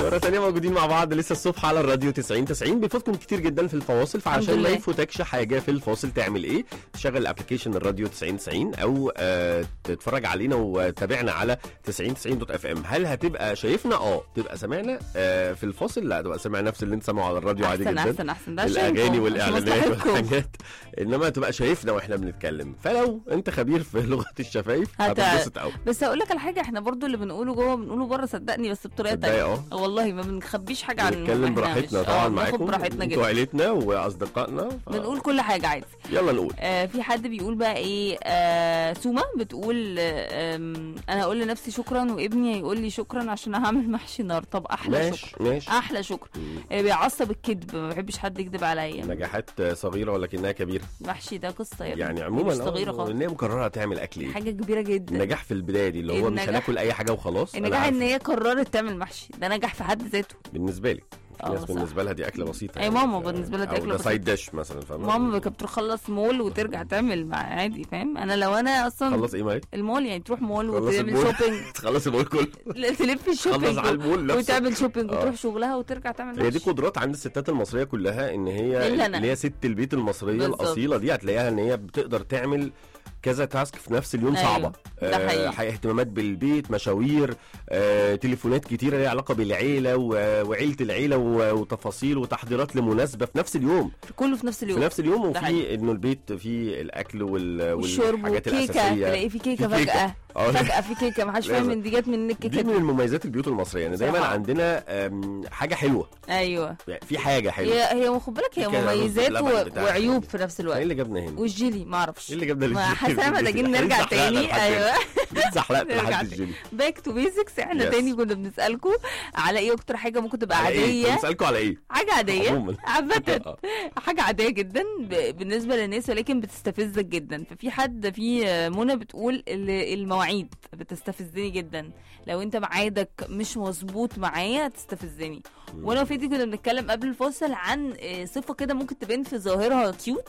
مرة تانية موجودين مع بعض لسه الصبح على الراديو 90 90 بيفوتكم كتير جدا في الفواصل فعشان ما لله. يفوتكش حاجة في الفاصل تعمل ايه؟ تشغل الابلكيشن الراديو 90 90 او آه تتفرج علينا وتابعنا على 90 90 دوت اف ام هل هتبقى شايفنا؟ اه تبقى سامعنا آه في الفاصل لا تبقى سامع نفس اللي انت سامعه على الراديو عادي احسن جدا احسن احسن ده الاغاني عشانكم، عشان والاعلانات مصلحتكم. والحاجات انما تبقى شايفنا واحنا بنتكلم فلو انت خبير في لغه الشفايف هت- هتنبسط قوي بس هقول لك على حاجه احنا برضو اللي بنقوله جوه بنقوله بره صدقني بس بطريقه تصدقي تانية اه والله ما بنخبيش حاجه عن نتكلم إحنا براحتنا مش- طبعا آه، بناخد معاكم براحتنا انتوا جدا عيلتنا واصدقائنا ف... بنقول كل حاجه عادي يلا نقول آه في حد بيقول بقى ايه آه سوما بتقول آه آم، انا هقول لنفسي شكرا وابني هيقول لي شكرا عشان هعمل محشي نار طب احلى شكر ماشي ماشي احلى شكر مم. آه بيعصب الكذب ما بحبش حد يكذب عليا نجاحات صغيره ولكنها كبيره محشي ده قصه يا ابني. يعني دي عموما مش صغيره آه، خالص ان هي مقرره تعمل اكل ايه حاجه كبيره جدا النجاح في البدايه دي اللي هو مش النجاح- هناكل اي حاجه وخلاص أنا النجاح ان عارفه. هي قررت تعمل محشي ده نجاح في حد ذاته بالنسبه لي في آه، ناس صح. بالنسبه لها دي اكله بسيطه أي ماما بالنسبة لها دي أو أكلة ده بسيطة. سايد ديش مثلا فاهمه ماما كانت بتخلص مول وترجع تعمل مع عادي فاهم انا لو انا اصلا خلص ايه مايك المول يعني تروح مول خلص وتعمل المول. شوبينج تخلص المول كله لا، تلف خلص الشوبينج على المول نفسه وتعمل شوبينج آه. وتروح شغلها وترجع تعمل هي دي محشي. قدرات عند الستات المصريه كلها ان هي إلا أنا. اللي هي ست البيت المصريه بالظبط. الاصيله دي هتلاقيها ان هي بتقدر تعمل كذا تاسك في نفس اليوم أيوة، صعبه ده حقيقي. حقيقي. اهتمامات بالبيت مشاوير آه، تليفونات كتيره ليها علاقه بالعيله و- وعيله العيله و- وتفاصيل وتحضيرات لمناسبه في نفس اليوم كله في نفس في اليوم نفس اليوم ده حقيقي. وفي انه البيت فيه الاكل وال- والشرب والحاجات وكيكه الاساسيه تلاقي في كيكه في كيكة. فجاه آه. فجاه في كيكه ما حدش فاهم لازم. ان دي جت من الكيكه دي من دي المميزات البيوت المصريه يعني دايما صراحة. عندنا آم، حاجه حلوه ايوه يعني في حاجه حلوه هي هي خد بالك هي كده رز مميزات بلبن و... بتاعها. وعيوب في نفس ايه الوقت اللي جابنا هنا؟ والجيلي ما اعرفش ايه اللي جابنا ما للجيلي؟ حاسه محتاجين نرجع إحنا تاني اتزحلقنا لحد ايوه هنا. اتزحلقت نرجع لحد تاني. الجيلي باك تو بيزكس احنا Yes. تاني كنا بنسالكم على ايه اكتر حاجه ممكن تبقى على ايه؟ عاديه بنسالكم على ايه؟ حاجه عاديه عموما عامة آه. حاجة عادية جدا ب- بالنسبة للناس ولكن بتستفزك جدا ففي حد في منى بتقول ال- المواعيد بتستفزني جدا لو انت ميعادك مش مظبوط معايا تستفزني وانا وفيدي كنا بنتكلم قبل الفاصل عن آه، صفة كده ممكن تبان في ظاهرها كيوت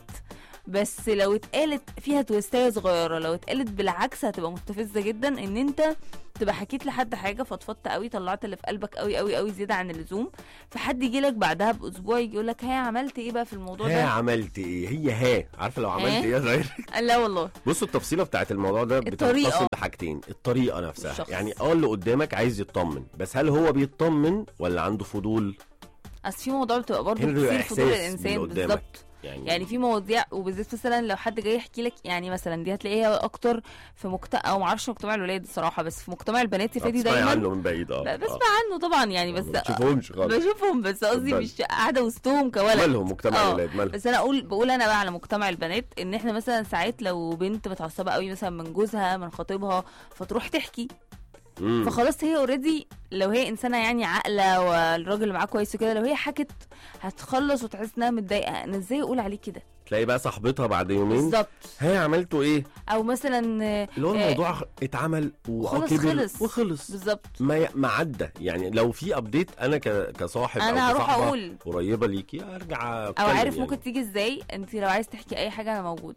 بس لو اتقالت فيها تويستايه صغيره لو اتقالت بالعكس هتبقى مستفزه جدا ان انت تبقى حكيت لحد حاجه فضفضت قوي طلعت اللي في قلبك قوي قوي قوي زياده عن اللزوم فحد يجي لك بعدها باسبوع يجي يقول لك ها عملت ايه بقى في الموضوع ها ده عملت ايه؟ هي ها عارفه لو عملت ها؟ ايه يا زهير؟ قال لا والله بصوا التفصيله بتاعت الموضوع ده الطريقة. بتنقسم لحاجتين الطريقه نفسها الشخص. يعني اه اللي قدامك عايز يطمن بس هل هو بيطمن ولا عنده فضول؟ اصل في موضوع بتبقى برضه هنا بيبقى كتير فضول إحساس الانسان باللي قدامك. بالظبط يعني في مواضيع وبالذات مثلا لو حد جاي يحكي لك يعني مثلا دي هتلاقيها اكتر في مجتمع او معرفش مجتمع الولاد الصراحه بس في مجتمع البنات يا فادي تسمعي دايما عنه من بعيد اه لا آه. بسمع عنه طبعا يعني بس ما تشوفهمش خالص بشوفهم بس قصدي اتفضلي. مش قاعده وسطهم كولد مالهم مجتمع آه. الولاد مالهم بس انا اقول بقول انا بقى على مجتمع البنات ان احنا مثلا ساعات لو بنت متعصبه قوي مثلا من جوزها من خطيبها فتروح تحكي مم. فخلاص هي اوريدي لو هي انسانه يعني عاقله والراجل اللي معاها كويس وكده لو هي حكت هتخلص وتحس انها متضايقه انا ازاي اقول عليه كده تلاقي بقى صاحبتها بعد يومين بالظبط ها عملتوا ايه؟ او مثلا آه، اللي هو آه، الموضوع اتعمل خلص وكبر خلص. وخلص بالظبط ما ي- ما عدى يعني لو في ابديت انا ك... كصاحب انا او هروح كصاحبه اقول قريبه ليكي ارجع او أتكلم عارف يعني. ممكن تيجي ازاي انت لو عايز تحكي اي حاجه انا موجوده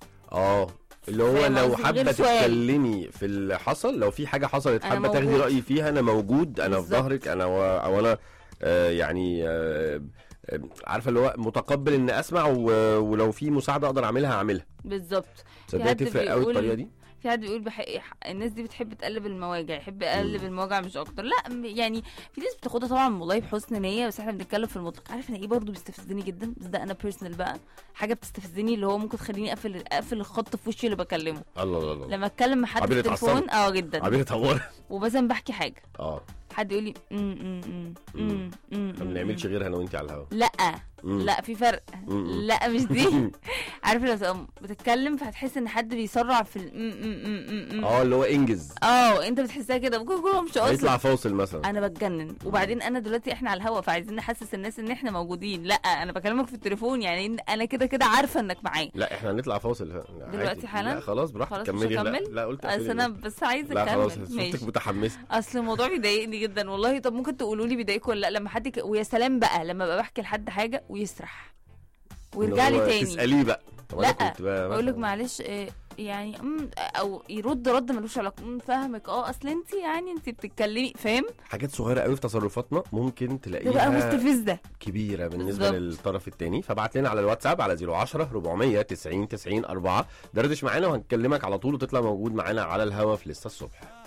اه اللي هو فاهم لو قصدي؟ حابه غير سؤال. تتكلمي في اللي حصل لو في حاجه حصلت أنا حابه تاخدي موجود. رايي فيها انا موجود انا في بالظبط. ظهرك انا و... او انا آه يعني آه آه، عارفه اللي هو متقبل ان اسمع و... ولو في مساعده اقدر اعملها هعملها بالظبط تصدقي حد تفرق قوي بيقول- الطريقه دي في حد بيقول بح... الناس دي بتحب تقلب المواجع يحب يقلب المواجع مش اكتر لا م- يعني في ناس بتاخدها طبعا والله بحسن نيه بس احنا بنتكلم في المطلق عارف انا ايه برضه بيستفزني جدا بس ده انا بيرسونال بقى حاجه بتستفزني اللي هو ممكن تخليني اقفل اقفل الخط في وشي اللي بكلمه الله الله الله لما اتكلم مع حد في عبير التليفون اتعصبت. اه جدا عبير اتهورت ومثلا بحكي حاجه اه حد يقول لي "أم، أم، أم، أم، أم، ما أم، بنعملش أم". غيرها انا وانت على الهوا لا مم. لا في فرق مم. لا مش دي عارف لو تبقى بتتكلم فهتحس ان حد بيسرع في ال "أم، أم، أم، أم". اه اللي هو انجز اه انت بتحسها كده ممكن كلهم مش هيطلع قصدي فاصل مثلا انا بتجنن وبعدين انا دلوقتي احنا على الهوا فعايزين نحسس الناس ان احنا موجودين لا انا بكلمك في التليفون يعني إن انا كده كده عارفه انك معايا لا احنا هنطلع فاصل عادي. دلوقتي حالا؟ لا خلاص براحتك خلاص مش كملي لا هكمل؟ لا قلت بس قفلي انا ليه؟ بس عايزه لا خلاص اكمل صوتك ماشي متحمسه اصل الموضوع بيضايقني جدا والله طب ممكن تقولوا لي بيضايقكم ولا لا لما حد ك... ويا سلام بقى لما ببقى بحكي لحد حاجه ويسرح ويرجع اللي لي هو تاني تساليه بقى طب أنا لا كنت بقى بقول لك مثلاً- معلش إيه يعني أم او يرد رد ملوش علاقه أم فاهمك اه اصل انت يعني انت بتتكلمي فاهم حاجات صغيره قوي في تصرفاتنا ممكن تبقى تلاقيها مستفزه كبيره بالنسبه بالظبط. للطرف الثاني فبعت لنا على الواتساب على 010 400 90 90 4 دردش معانا وهنكلمك على طول وتطلع موجود معانا على الهوا في لسه الصبح